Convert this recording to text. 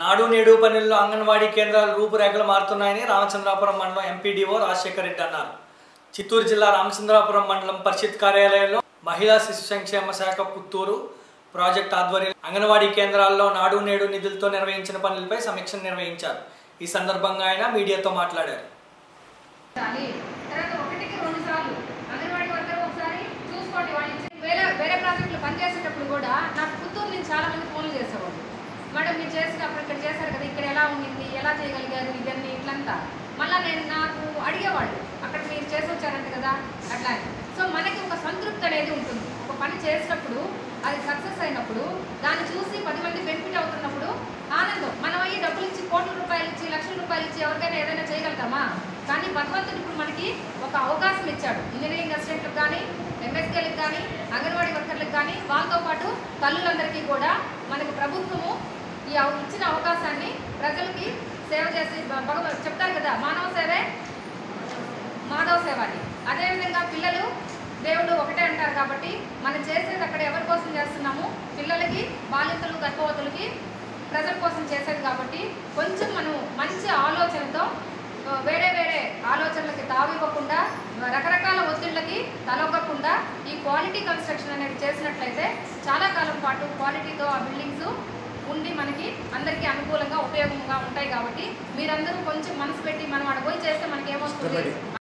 నాడు నేడు పనుల్లో అంగన్వాడీ కేంద్రాలు రూపురేఖలు మారుతున్నాయని రామచంద్రాపురం మండలం ఎంపీడీఓ రాజశేఖర్ రెడ్డి అన్నారు చిత్తూరు జిల్లా రామచంద్రాపురం మండలం పరిషత్ కార్యాలయంలో మహిళా శిశు సంక్షేమ శాఖ పుత్తూరు ప్రాజెక్ట్ ఆధ్వర్యంలో అంగన్వాడీ కేంద్రాల్లో నాడు నేడు నిధులతో నిర్వహించిన పనులపై సమీక్ష నిర్వహించారు ఈ సందర్భంగా ఆయన మీడియాతో మాట్లాడారు చాలి. తర్వాత ఒకటికి రెండు సార్లు అంగన్వాడీ వర్కర్ ఒకసారి చూసుకోండి వాళ్ళు ఇచ్చిన వేరే వేరే ప్రాజెక్టులు పనిచేసేటప్పుడు కూడా నాకు పుత్తూరు నుంచి చాలా మంది ఫోన్లు చేసేవాళ్ళు మేడం మీరు చేసినప్పుడు ఇక్కడ చేశారు కదా ఇక్కడ ఎలా ఉండింది ఎలా చేయగలిగారు ఇవన్నీ ఇట్లంతా మళ్ళీ నేను నాకు అడిగేవాళ్ళు అక్కడ మీరు చేసి వచ్చారంట కదా అట్లా అని. సో మనకి ఒక సంతృప్తి అనేది ఉంటుంది ఒక పని చేసినప్పుడు అది సక్సెస్ అయినప్పుడు దాన్ని చూసి పది మంది బెనిఫిట్ అవుతున్నప్పుడు ఆనందం మనం అయ్యి డబ్బులు ఇచ్చి కోట్ల రూపాయలు ఇచ్చి లక్షల రూపాయలు ఇచ్చి ఎవరికైనా ఏదైనా చేయగలుగుతామా కానీ భగవంతుడు ఇప్పుడు మనకి ఒక అవకాశం ఇచ్చాడు ఇంజనీరింగ్ అసిస్టెంట్లకు కానీ ఎంఎస్కేలకు కానీ అంగన్వాడీ వర్కర్లకు కానీ వాళ్ళతో పాటు తల్లులందరికీ కూడా మనకు ప్రభుత్వము ఈ అవ- ఇచ్చిన అవకాశాన్ని ప్రజలకి సేవ చేసి భ- భగవ చెప్తారు కదా మానవ సేవే మాధవ సేవ అని అదేవిధంగా పిల్లలు దేవుడు ఒకటే అంటారు కాబట్టి మనం చేసేది అక్కడ ఎవరి కోసం చేస్తున్నాము పిల్లలకి బాలింతలు గర్భవతులకి ప్రజల కోసం చేసేది కాబట్టి కొంచెం మనం మంచి ఆలోచనతో ఆ, వేరే వేరే ఆలోచనలకి తావివ్వకుండా రకరకాల ఒత్తిళ్ళకి తలొగ్గకుండా ఈ క్వాలిటీ కన్స్ట్రక్షన్ అనేది చేసినట్లయితే చాలా కాలం పాటు క్వాలిటీతో ఆ బిల్డింగ్స్ ఉండి మనకి అందరికీ అనుకూలంగా ఉపయోగంగా ఉంటాయి కాబట్టి మీరందరూ కొంచెం మనసు పెట్టి మనం అక్కడ పోయి చేస్తే మనకి ఏమొస్తుంది